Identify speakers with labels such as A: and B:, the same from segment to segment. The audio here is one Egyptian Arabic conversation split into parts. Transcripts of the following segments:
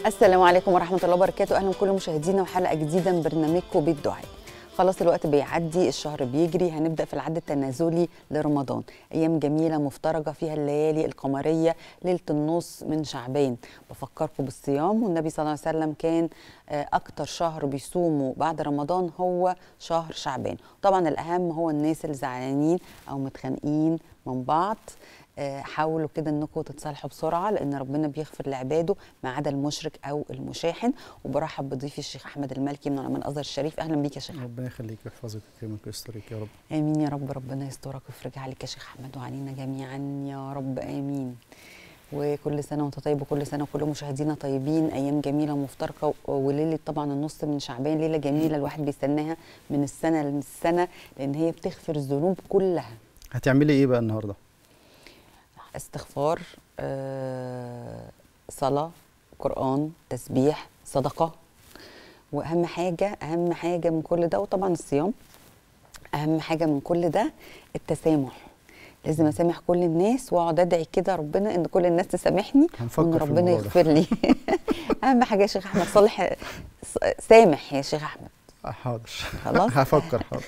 A: السلام عليكم ورحمة الله وبركاته أهلا بكل مشاهدينا وحلقة جديدة من برنامجكم بيت دعاء خلاص الوقت بيعدي الشهر بيجري هنبدأ في العد التنازلي لرمضان أيام جميلة مفترجة فيها الليالي القمرية ليلة النص من شعبان بفكركم بالصيام والنبي صلى الله عليه وسلم كان أكتر شهر بيصوموا بعد رمضان هو شهر شعبان طبعا الأهم هو الناس اللي زعلانين أو متخانقين من بعض حاولوا كده انكم تتصالحوا بسرعه لان ربنا بيغفر لعباده ما عدا المشرك او المشاحن وبرحب بضيفي الشيخ احمد المالكي من علماء الازهر الشريف اهلا بيك يا شيخ
B: ربنا يخليك ويحفظك ويكرمك ويسترك يا رب
A: امين يا رب ربنا يسترك ويفرج عليك يا شيخ احمد وعلينا جميعا يا رب امين وكل سنه وانت طيب وكل سنه وكل مشاهدينا طيبين ايام جميله مفترقه وليله طبعا النص من شعبان ليله جميله الواحد بيستناها من السنه للسنه لان هي بتغفر الذنوب كلها
B: هتعملي ايه بقى النهارده
A: استغفار آه، صلاة قرآن تسبيح صدقة وأهم حاجة أهم حاجة من كل ده وطبعا الصيام أهم حاجة من كل ده التسامح لازم اسامح كل الناس واقعد ادعي كده ربنا ان كل الناس تسامحني وان ربنا يغفر لي اهم حاجه يا شيخ احمد صالح سامح يا شيخ احمد
B: حاضر
A: خلاص
B: هفكر حاضر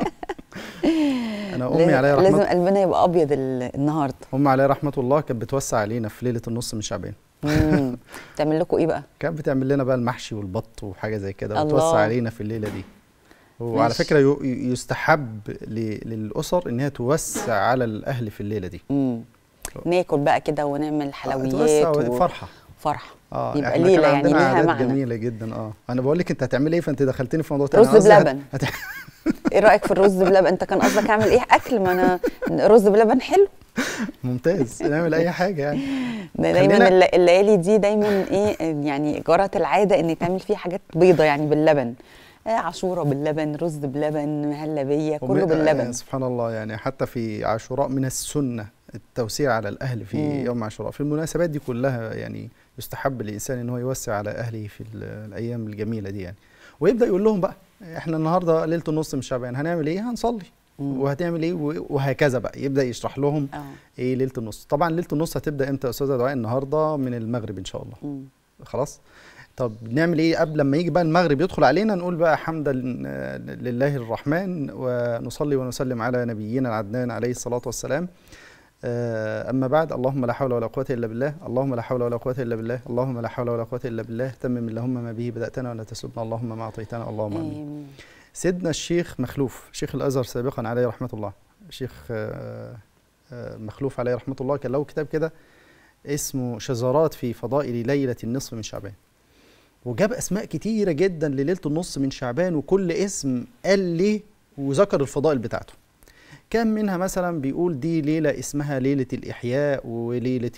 B: انا امي عليها رحمه
A: لازم قلبنا يبقى ابيض النهارده
B: امي عليها رحمه الله كانت بتوسع علينا في ليله النص من شعبان
A: تعمل لكم ايه بقى
B: كانت بتعمل لنا بقى المحشي والبط وحاجه زي كده وتوسع علينا في الليله دي وعلى فكره يستحب للاسر ان هي توسع على الاهل في الليله دي
A: مم. ناكل بقى كده ونعمل حلويات
B: و... فرحه
A: فرحه
B: اه
A: يبقى ليله يعني ليها معنى
B: جميله جدا اه انا بقول لك انت هتعملي ايه فانت دخلتني في موضوع
A: تاني رز بلبن هت... ايه رايك في الرز بلبن انت كان قصدك اعمل ايه اكل ما انا رز بلبن حلو
B: ممتاز نعمل اي حاجه يعني
A: دايما خلينا... الليالي دي دايما ايه يعني جرت العاده ان يتعمل فيها حاجات بيضه يعني باللبن آه عاشوره باللبن رز بلبن مهلبيه كله باللبن
B: آه سبحان الله يعني حتى في عاشوراء من السنه التوسيع على الاهل في مم. يوم عاشوراء في المناسبات دي كلها يعني يستحب للانسان ان هو يوسع على اهله في الايام الجميله دي يعني ويبدا يقول لهم بقى احنا النهارده ليله النص من شعبان هنعمل ايه هنصلي مم. وهتعمل ايه وهكذا بقى يبدا يشرح لهم أوه. ايه ليله النص طبعا ليله النص هتبدا امتى يا استاذه دعاء النهارده من المغرب ان شاء الله مم. خلاص طب نعمل ايه قبل لما يجي بقى المغرب يدخل علينا نقول بقى حمدا لله الرحمن ونصلي ونسلم على نبينا العدنان عليه الصلاه والسلام أما بعد اللهم لا حول ولا قوة إلا بالله اللهم لا حول ولا قوة إلا بالله اللهم لا حول ولا قوة إلا بالله تمم اللهم ما به بدأتنا ولا تسبنا اللهم ما أعطيتنا اللهم آمين سيدنا الشيخ مخلوف شيخ الأزهر سابقا عليه رحمة الله الشيخ مخلوف عليه رحمة الله كان له كتاب كده اسمه شذرات في فضائل ليلة النصف من شعبان وجاب أسماء كتيرة جدا لليلة النص من شعبان وكل اسم قال ليه وذكر الفضائل بتاعته كان منها مثلا بيقول دي ليلة اسمها ليلة الإحياء وليلة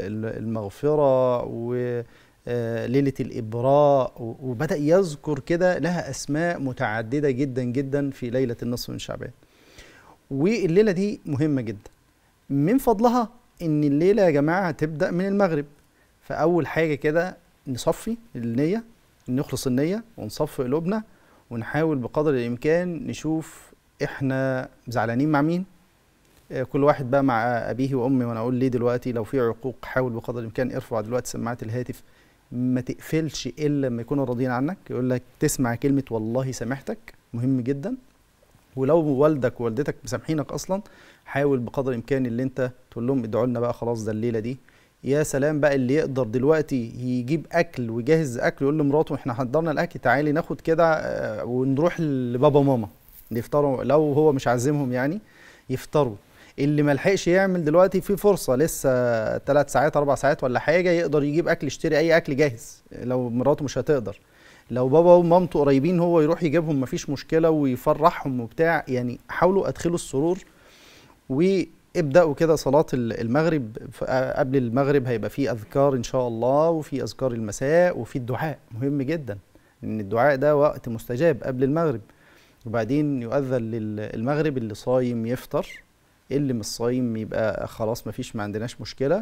B: المغفرة وليلة الإبراء وبدأ يذكر كده لها أسماء متعددة جدا جدا في ليلة النصف من شعبان والليلة دي مهمة جدا من فضلها إن الليلة يا جماعة تبدأ من المغرب فأول حاجة كده نصفي النية نخلص النية ونصفي قلوبنا ونحاول بقدر الإمكان نشوف احنا زعلانين مع مين آه كل واحد بقى مع ابيه وامي وانا اقول ليه دلوقتي لو في عقوق حاول بقدر الامكان ارفع دلوقتي سماعه الهاتف ما تقفلش الا لما يكونوا راضيين عنك يقول لك تسمع كلمه والله سامحتك مهم جدا ولو والدك ووالدتك مسامحينك اصلا حاول بقدر الامكان اللي انت تقول لهم ادعوا لنا بقى خلاص ده الليله دي يا سلام بقى اللي يقدر دلوقتي يجيب اكل ويجهز اكل يقول لمراته احنا حضرنا الاكل تعالي ناخد كده آه ونروح لبابا ماما يفطروا لو هو مش عازمهم يعني يفطروا اللي ما لحقش يعمل دلوقتي في فرصه لسه ثلاث ساعات اربع ساعات ولا حاجه يقدر يجيب اكل يشتري اي اكل جاهز لو مراته مش هتقدر لو بابا ومامته قريبين هو يروح يجيبهم مفيش مشكله ويفرحهم وبتاع يعني حاولوا ادخلوا السرور وابداوا كده صلاه المغرب قبل المغرب هيبقى في اذكار ان شاء الله وفي اذكار المساء وفي الدعاء مهم جدا ان الدعاء ده وقت مستجاب قبل المغرب وبعدين يؤذن للمغرب اللي صايم يفطر اللي مش صايم يبقى خلاص مفيش ما عندناش مشكله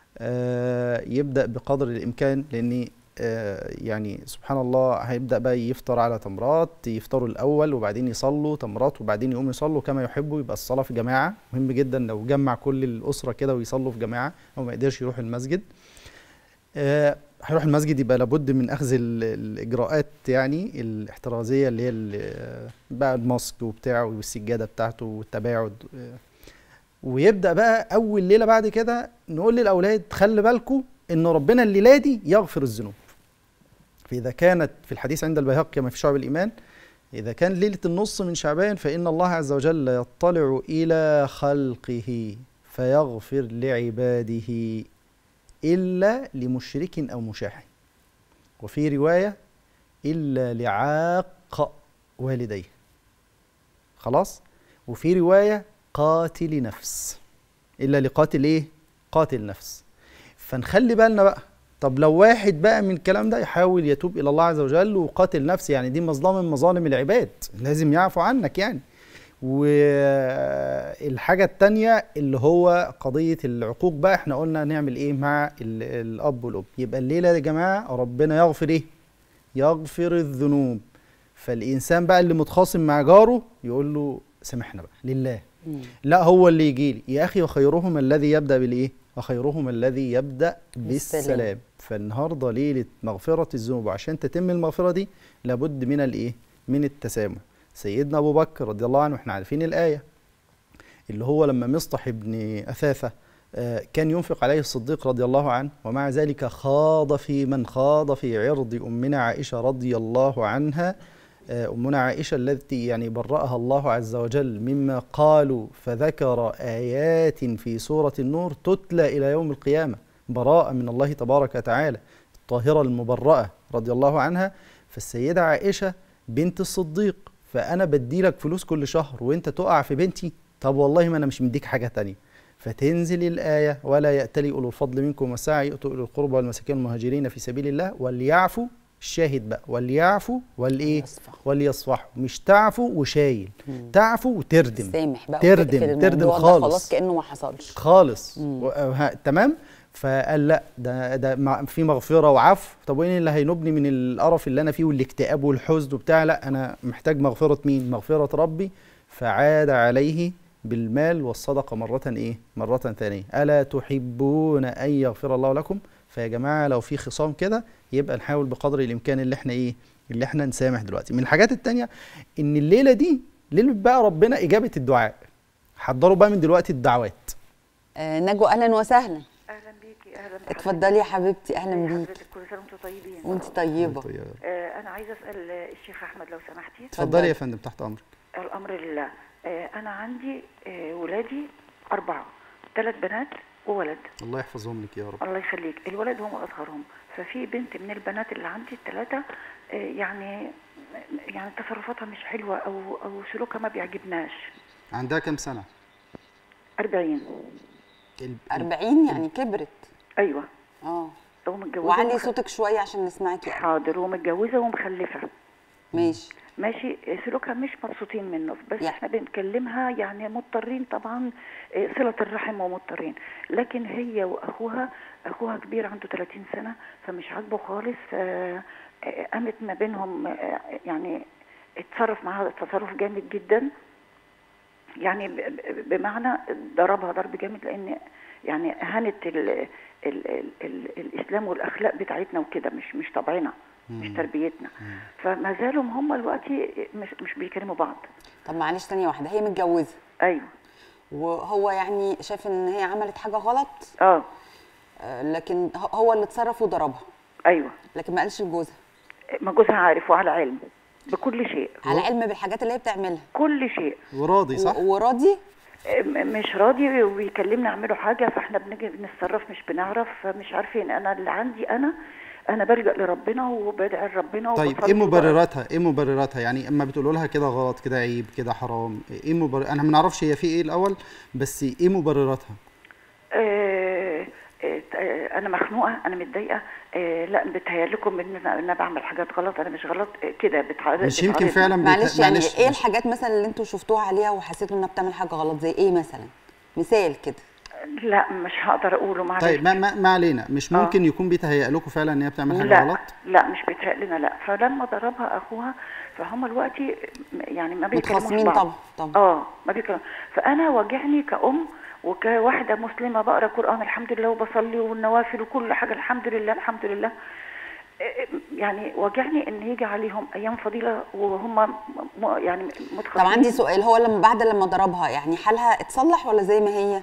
B: آه يبدا بقدر الامكان لان آه يعني سبحان الله هيبدا بقى يفطر على تمرات يفطروا الاول وبعدين يصلوا تمرات وبعدين يقوموا يصلوا كما يحبوا يبقى الصلاه في جماعه مهم جدا لو جمع كل الاسره كده ويصلوا في جماعه او ما يقدرش يروح المسجد آه هيروح المسجد يبقى لابد من اخذ ال- الاجراءات يعني الاحترازيه اللي هي ال- بقى الماسك وبتاعه والسجاده بتاعته والتباعد آه، ويبدا بقى اول ليله بعد كده نقول للاولاد خلي بالكم ان ربنا الليله دي يغفر الذنوب فاذا كانت في الحديث عند البيهقي كما في شعب الايمان اذا كان ليله النص من شعبان فان الله عز وجل يطلع الى خلقه فيغفر لعباده إلا لمشرك أو مشاح وفي رواية إلا لعاق والديه خلاص وفي رواية قاتل نفس إلا لقاتل إيه قاتل نفس فنخلي بالنا بقى طب لو واحد بقى من الكلام ده يحاول يتوب إلى الله عز وجل وقاتل نفس يعني دي مظلمة من مظالم العباد لازم يعفو عنك يعني والحاجة التانية اللي هو قضية العقوق بقى احنا قلنا نعمل ايه مع ال- الأب والأم يبقى الليلة يا جماعة ربنا يغفر ايه يغفر الذنوب فالإنسان بقى اللي متخاصم مع جاره يقول له سامحنا بقى لله
A: مم.
B: لا هو اللي يجي لي يا أخي وخيرهم الذي يبدأ بالإيه وخيرهم الذي يبدأ
A: بالسلام.
B: بالسلام فالنهاردة ليلة مغفرة الذنوب وعشان تتم المغفرة دي لابد من الإيه من التسامح سيدنا أبو بكر رضي الله عنه احنا عارفين الآية اللي هو لما مصطح بن أثاثة آه، كان ينفق عليه الصديق رضي الله عنه ومع ذلك خاض في من خاض في عرض أمنا عائشة رضي الله عنها آه، أمنا عائشة التي يعني برأها الله عز وجل مما قالوا فذكر آيات في سورة النور تتلى إلى يوم القيامة براءة من الله تبارك وتعالى الطاهرة المبرأة رضي الله عنها فالسيدة عائشة بنت الصديق فأنا بديلك فلوس كل شهر وأنت تقع في بنتي طب والله ما أنا مش مديك حاجة تانية فتنزل الآية ولا يأتلي أولو الفضل منكم والسعي يؤتوا أولي القربى والمساكين المهاجرين في سبيل الله وليعفوا الشاهد بقى وليعفوا والإيه
A: يصفح.
B: وليصفحوا مش تعفوا وشايل
A: مم.
B: تعفوا وتردم
A: سامح بقى
B: تردم-
A: وتقفل
B: تردم
A: الموضوع ده
B: خالص.
A: خلاص كانه ما حصلش
B: خالص
A: مم.
B: و- ها تمام فقال لا ده ده مع- في مغفره وعفو طب وايه اللي هينوبني من القرف اللي انا فيه والاكتئاب والحزن وبتاع لا انا محتاج مغفره مين مغفره ربي فعاد عليه بالمال والصدقه مره ايه مره ثانيه الا تحبون ان يغفر الله لكم فيا جماعه لو في خصام كده يبقى نحاول بقدر الامكان اللي احنا ايه اللي احنا نسامح دلوقتي من الحاجات التانية ان الليله دي ليله بقى ربنا اجابه الدعاء حضروا بقى من دلوقتي الدعوات
A: آه نجوى اهلا وسهلا
C: اهلا بيكي اهلا بحضرتك.
A: اتفضلي يا حبيبتي اهلا
C: ازي
A: بيك
C: حضرتك كل سنه وانتم طيبين
A: وانت طيبه
C: آه انا عايزه اسال آه، الشيخ احمد لو سمحتي
B: اتفضلي يا فندم تحت امرك
C: الامر لله آه انا عندي آه ولادي اربعه ثلاث بنات وولد
B: الله يحفظهم لك يا رب
C: الله يخليك الولد هم اصغرهم ففي بنت من البنات اللي عندي الثلاثه آه يعني يعني تصرفاتها مش حلوه او او سلوكها ما بيعجبناش
B: عندها كام سنه
C: 40
A: 40 يعني كبرت
C: ايوه
A: اه
C: ومتجوزه
A: وعلي
C: ومخ-
A: صوتك شويه عشان نسمعك يعني
C: حاضر ومتجوزه ومخلفه
A: ماشي
C: ماشي سلوكها مش مبسوطين منه بس
A: يعني-
C: احنا بنكلمها يعني مضطرين طبعا آه، صلة الرحم ومضطرين لكن هي واخوها اخوها كبير عنده 30 سنة فمش عاجبه خالص آه، آه، قامت ما بينهم آه، يعني اتصرف معاها تصرف جامد جدا يعني ب- ب- بمعنى ضربها ضرب جامد لان يعني هانت ال ال ال ال الاسلام والاخلاق بتاعتنا وكده مش مش طبعنا مش تربيتنا فما زالوا هم دلوقتي مش مش بيكلموا بعض
A: طب معلش ثانيه واحده هي متجوزه
C: ايوه
A: وهو يعني شاف ان هي عملت حاجه غلط
C: اه
A: آه، لكن ه- هو اللي اتصرف وضربها
C: ايوه
A: لكن ما قالش لجوزها
C: ما جوزها عارف وعلى علم بكل شيء
A: على علم بالحاجات اللي هي بتعملها
C: كل شيء
B: وراضي صح
A: و- وراضي
C: م- مش راضي ويكلمنا اعملوا حاجه فاحنا بنيجي بنتصرف مش بنعرف فمش عارفين انا اللي عندي انا انا بلجا لربنا وبدعي لربنا
B: طيب
C: وبصلي
B: ايه
C: وبقرأ.
B: مبرراتها ايه مبرراتها يعني اما بتقولوا لها كده غلط كده عيب كده حرام ايه مبرر انا ما نعرفش هي في ايه الاول بس ايه مبرراتها
C: آه، آه، آه، انا مخنوقه انا متضايقه آه، لا بتهيأ لكم ان انا إن أنا بعمل حاجات غلط انا مش غلط آه، كده بتعرض
B: مش يمكن
C: بتعرضنا.
B: فعلا بت-
A: معلش يعني
B: معلش،
A: ايه
B: مش-
A: الحاجات مثلا اللي انتوا شفتوها عليها وحسيتوا انها بتعمل حاجه غلط زي ايه مثلا مثال كده
C: لا مش هقدر اقوله معلش
B: طيب ما, ما, ما علينا مش
C: آه.
B: ممكن يكون بيتهيأ لكم فعلا ان هي بتعمل حاجه
C: لا
B: غلط
C: لا مش بيتهيأ لنا لا فلما ضربها اخوها فهم دلوقتي يعني ما بيكلموش
A: متخاصمين
C: بعض
A: طبعا طبعا
C: اه ما بيكلم فانا واجعني كأم وكواحدة مسلمة بقرا قرآن الحمد لله وبصلي والنوافل وكل حاجة الحمد لله الحمد لله إيه، يعني واجعني ان يجي عليهم ايام فضيلة وهم م- م- يعني
A: طب
C: متخاصمين
A: عندي سؤال هو لما بعد لما ضربها يعني حالها اتصلح ولا زي ما هي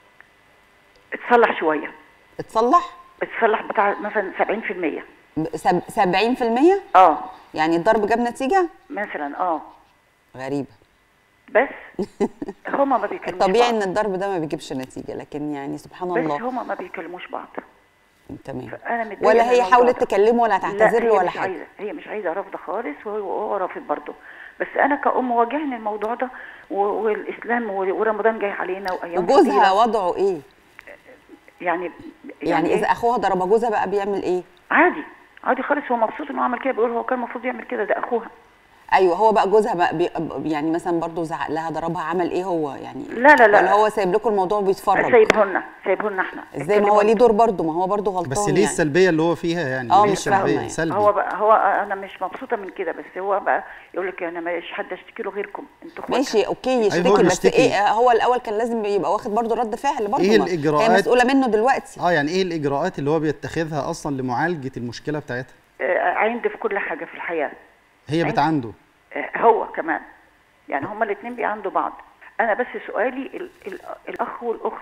C: اتصلح شوية
A: اتصلح
C: اتصلح بتاع مثلا 70%
A: ب- سب- 70%
C: اه
A: يعني الضرب جاب نتيجة
C: مثلا اه
A: غريبة
C: بس هما ما بيكلموش
A: الطبيعي
C: بعض
A: ان الضرب ده ما بيجيبش نتيجة لكن يعني سبحان
C: بس
A: الله
C: هما ما بيكلموش بعض
A: تمام
C: فانا متضايقه
A: ولا
C: من
A: هي
C: الموضوع
A: حاولت
C: ده.
A: تكلمه ولا
C: لا،
A: تعتذر له
C: هي
A: ولا
C: مش
A: حاجة
C: عايزه هي مش عايزه رافضه خالص وهو وهو رافض برضه بس انا كأم واجهني الموضوع ده و- والاسلام و- ورمضان جاي علينا وايام
A: وجوزها
C: فضيلة.
A: وضعه ايه
C: يعني
A: يعني اذا
C: إيه؟
A: اخوها ضربها جوزها بقى بيعمل ايه
C: عادي عادي خالص هو مبسوط انه عمل كده بيقول هو كان المفروض يعمل كده ده اخوها
A: ايوه هو بقى جوزها بقى بي يعني مثلا برضو زعق لها ضربها عمل ايه هو يعني
C: لا لا لا
A: ولا هو سايب لكم الموضوع وبيتفرج
C: سايبهولنا سايبهولنا احنا
A: ازاي ما هو ليه دور برضو ما هو برضو غلطان
B: بس ليه
A: يعني.
B: السلبيه اللي هو فيها يعني
A: آه،
B: ليه
A: مش فاهمة
B: السلبيه
A: يعني.
B: سلبي
C: هو بقى هو انا مش مبسوطه من كده بس هو بقى يقول لك انا مش حد اشتكي له غيركم انتوا اخواتها.
A: ماشي اوكي يشتكي
B: هو
A: بس
B: بيشتكي.
A: ايه هو الاول كان لازم يبقى واخد برضو رد فعل برضو
B: إيه
A: ما- هي
B: الإجراءات؟
A: مسؤوله منه دلوقتي
B: اه يعني ايه الاجراءات اللي هو بيتخذها اصلا لمعالجه المشكله بتاعتها
C: آه، عند في كل حاجه في الحياه
B: هي بتعنده
C: آه، هو كمان يعني هما الاثنين بيعندوا بعض انا بس سؤالي ال ال الاخ والاخت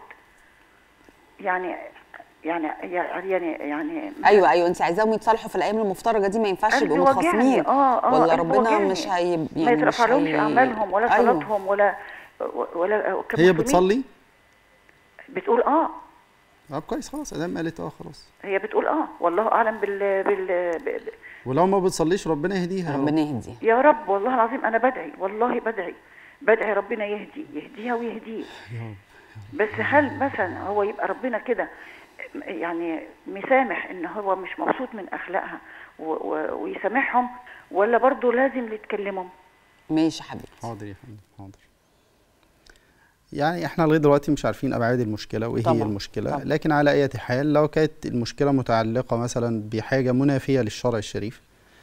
C: يعني يعني يعني يعني
A: ايوه ايوه انت عايزاهم يتصالحوا في الايام المفترجه دي ما ينفعش
C: قلبي
A: يبقوا
C: وجعني.
A: متخاصمين
C: اه اه
A: ولا
C: قلبي
A: ربنا
C: وجعني.
A: مش هي
C: ما
A: يعني مش
C: يترفع لهمش
A: هي-
C: اعمالهم ولا
A: أيوة.
C: صلاتهم ولا ولا
B: هي
C: كمسلمين.
B: بتصلي
C: بتقول اه
B: اه كويس خلاص ادام قالت اه خلاص
C: هي بتقول اه والله اعلم بال بال ب- ب-
B: ولو ما بتصليش ربنا يهديها يا رب.
A: ربنا يهدي
C: يا رب والله العظيم انا بدعي والله بدعي بدعي ربنا يهدي يهديها ويهديه بس هل مثلا هو يبقى ربنا كده يعني مسامح ان هو مش مبسوط من اخلاقها و- و- ويسامحهم ولا برضه لازم يتكلموا
A: ماشي يا حبيبتي
B: حاضر يا فندم حاضر يعني احنا لغايه دلوقتي مش عارفين ابعاد المشكله وايه هي
A: طبعاً،
B: المشكله
A: طبعاً.
B: لكن على اي حال لو كانت المشكله متعلقه مثلا بحاجه منافيه للشرع الشريف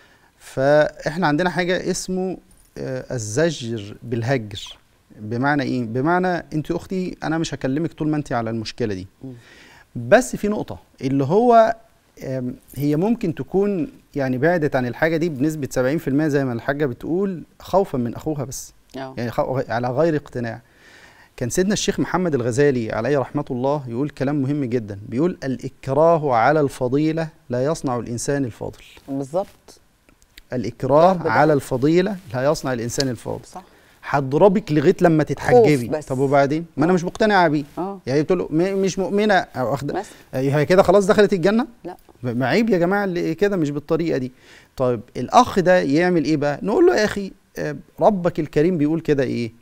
B: فاحنا عندنا حاجه اسمه آه، الزجر بالهجر بمعنى ايه بمعنى انت اختي انا مش هكلمك طول ما انت على المشكله دي بس في نقطه اللي هو آم، هي ممكن تكون يعني بعدت عن الحاجه دي بنسبه 70% زي ما الحاجه بتقول خوفا من اخوها بس
A: اه
B: يعني خ- على غير اقتناع كان سيدنا الشيخ محمد الغزالي عليه رحمة الله يقول كلام مهم جدا بيقول الإكراه على الفضيلة لا يصنع الإنسان الفاضل
A: بالظبط
B: الإكراه
A: الضرب ده.
B: على الفضيلة لا يصنع الإنسان الفاضل
A: صح
B: هضربك لغاية لما تتحجبي
A: بس.
B: طب وبعدين ما أنا مش مقتنعة بيه
A: اه
B: يعني بتقول له م- مش مؤمنة أو واخدة
A: بس
B: هي كده خلاص دخلت الجنة
A: لا
B: ما عيب يا جماعه اللي كده مش بالطريقه دي طيب الاخ ده يعمل ايه بقى نقول له يا اخي آه، ربك الكريم بيقول كده ايه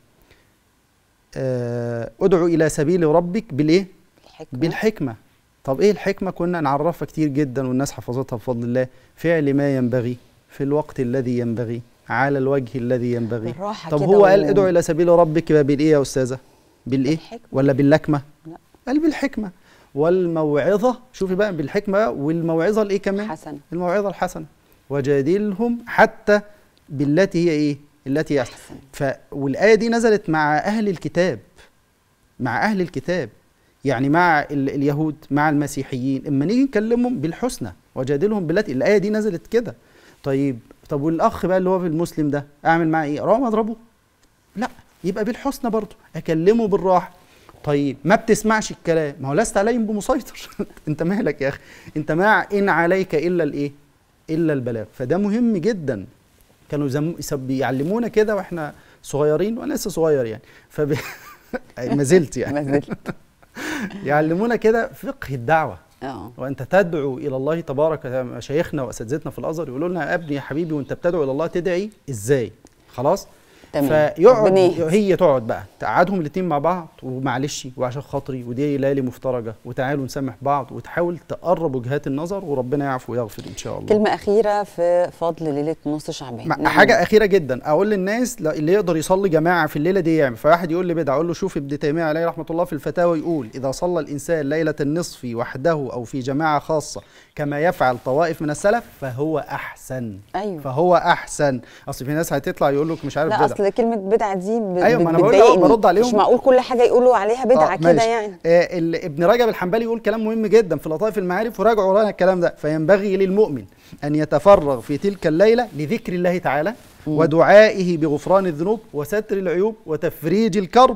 B: آه، ادعو الى سبيل ربك بالايه
A: الحكمه
B: بالحكمه طب ايه الحكمه كنا نعرفها كتير جدا والناس حفظتها بفضل الله فعل ما ينبغي في الوقت الذي ينبغي على الوجه الذي ينبغي
A: بالراحه
B: طب
A: كده
B: هو قال
A: و-
B: ادعو الى سبيل ربك بقى بالايه يا استاذه بالايه
A: بالحكمة.
B: ولا باللكمه
A: لا.
B: قال بالحكمه والموعظه شوفي بقى بالحكمه والموعظه الايه كمان
A: حسن
B: الموعظه الحسنه وجادلهم حتى بالتي هي ايه التي هي احسن
A: احسن
B: ف والايه دي نزلت مع اهل الكتاب مع اهل الكتاب يعني مع ال اليهود مع المسيحيين اما نيجي نكلمهم بالحسنى وجادلهم بالتي الايه دي نزلت كده طيب طب والاخ بقى اللي هو في المسلم ده اعمل معاه ايه اروح اضربه لا يبقى بالحسنى برضه اكلمه بالراحه طيب ما بتسمعش الكلام ما هو لست عليهم بمسيطر انت مالك يا اخي انت ما ان عليك الا الايه الا البلاغ فده مهم جدا كانوا زم... يسب- بيعلمونا كده واحنا صغيرين وانا لسه صغير يعني فب... ما زلت يعني
A: ما زلت
B: يعلمونا كده فقه الدعوه
A: اه
B: وانت تدعو الى الله تبارك وتعالى مشايخنا واساتذتنا في الازهر يقولوا لنا يا ابني يا حبيبي وانت بتدعو الى الله تدعي ازاي خلاص
A: تمام.
B: فيقعد
A: ربنا يهدي.
B: هي تقعد بقى تقعدهم الاثنين مع بعض ومعلش وعشان خاطري ودي ليالي مفترجه وتعالوا نسامح بعض وتحاول تقرب وجهات النظر وربنا يعفو ويغفر ان شاء الله
A: كلمه اخيره في فضل ليله نص شعبان
B: مع-
A: نعمل
B: حاجه اخيره جدا اقول للناس لا- اللي يقدر يصلي جماعه في الليله دي يعمل فواحد يقول لي بدعه اقول له شوف ابن تيميه عليه رحمه الله في الفتاوى يقول اذا صلى الانسان ليله النصف وحده او في جماعه خاصه كما يفعل طوائف من السلف فهو احسن
A: أيوة.
B: فهو احسن اصل في ناس هتطلع يقول لك مش عارف
A: لا
B: بدعه
A: اصل كلمه بدعه دي ب...
B: أيوة، ما أنا
A: ب-
B: بقول أهو،
A: بتضايقني.
B: برد عليهم.
A: مش معقول كل حاجه يقولوا عليها بدعه
B: آه،
A: كده
B: ماشي.
A: يعني
B: آه ال- ابن رجب الحنبلي يقول كلام مهم جدا في لطائف المعارف وراجعوا ورانا الكلام ده فينبغي للمؤمن ان يتفرغ في تلك الليله لذكر الله تعالى ودعائه بغفران الذنوب وستر العيوب وتفريج الكرب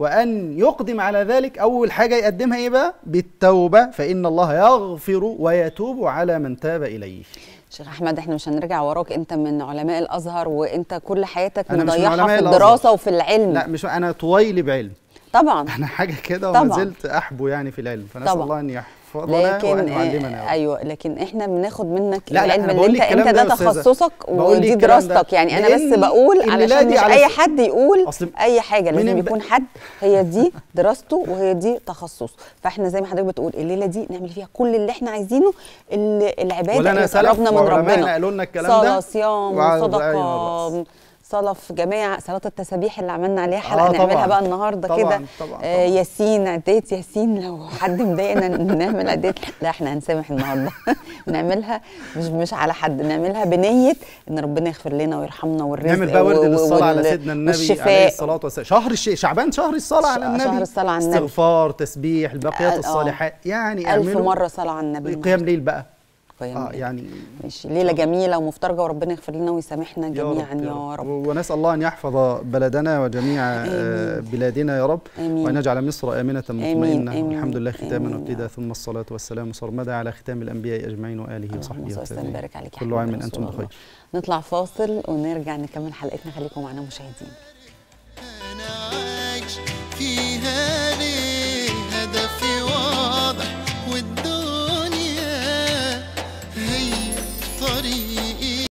B: وان يقدم على ذلك اول حاجه يقدمها ايه بقى بالتوبه فان الله يغفر ويتوب على من تاب اليه
A: شيخ احمد احنا مش هنرجع وراك انت من علماء الازهر وانت كل حياتك
B: أنا مش من
A: مضيعها
B: علماء
A: في
B: الأزهر.
A: الدراسه وفي العلم
B: لا مش انا طويل بعلم
A: طبعا
B: انا حاجه كده
A: طبعاً.
B: وما زلت احبو يعني في العلم فنسال
A: طبعاً.
B: الله ان يحفظنا وان
A: لكن
B: يعلمنا يا
A: آه
B: رب.
A: ايوه لكن احنا بناخد منك
B: لا، لا،
A: العلم
B: أنا
A: اللي
B: بقول
A: انت
B: لك الكلام
A: انت
B: ده
A: ده
B: يا أستاذة.
A: تخصصك
B: بقول لك
A: ودي
B: الكلام ده.
A: دراستك يعني انا بس
B: لأن
A: بقول
B: الليلة
A: علشان
B: دي
A: مش
B: على
A: اي
B: ف-
A: حد يقول
B: أصل
A: اي حاجه
B: من
A: لازم
B: امب-
A: يكون حد هي دي دراسته وهي دي تخصصه فاحنا زي ما حضرتك بتقول الليله دي نعمل فيها كل اللي احنا عايزينه اللي العباده
B: ولنا
A: اللي
B: سلف
A: تقربنا من
B: وعلمائنا
A: ربنا
B: قالوا لنا الكلام
A: صلاه
B: ده
A: صيام
B: وعلى
A: صدقه
B: العين والرأس.
A: صلاه في جماعه صلاه التسابيح اللي عملنا عليها حلقه
B: آه،
A: نعملها
B: طبعاً.
A: بقى النهارده
B: طبعاً،
A: كده
B: طبعاً،
A: آه،
B: طبعاً.
A: ياسين عدية ياسين لو حد مضايقنا نعمل عدية لا احنا هنسامح النهارده نعملها مش مش على حد نعملها بنية ان ربنا يغفر لنا ويرحمنا والرزق
B: نعمل بقى ورد
A: و- و-
B: للصلاة على
A: وال-
B: سيدنا النبي عليه
A: والشفاء
B: الصلاة والسلام شهر الشيء شعبان شهر الصلاة على
A: ش-
B: النبي
A: شهر الصلاة على النبي.
B: استغفار تسبيح الباقيات
A: آه،
B: الصالحات يعني
A: ألف
B: اعملوا
A: مرة صلاة على النبي
B: قيام ليل بقى
A: قيام
B: اه
A: الليل.
B: يعني
A: ماشي ليلة جميلة ومفترجة وربنا يغفر لنا ويسامحنا
B: يا
A: جميعا
B: رب,
A: يا رب
B: ونسأل الله أن يحفظ بلدنا وجميع آه، بلادنا يا رب
A: آمين.
B: وأن يجعل مصر آمنة
A: آمين،
B: مطمئنة
A: آمين،
B: والحمد لله ختاما
A: آمين يا
B: وابتداء
A: رب.
B: ثم الصلاة والسلام سرمدا على ختام الأنبياء أجمعين وآله وصحبه
A: اللهم صل وسلم
B: وسلم
A: وبارك عليك يا
B: كل
A: حبيبي
B: عام
A: رسول
B: أنتم
A: الله.
B: بخير
A: نطلع فاصل ونرجع نكمل حلقتنا خليكم معنا مشاهدين
D: أنا عايش في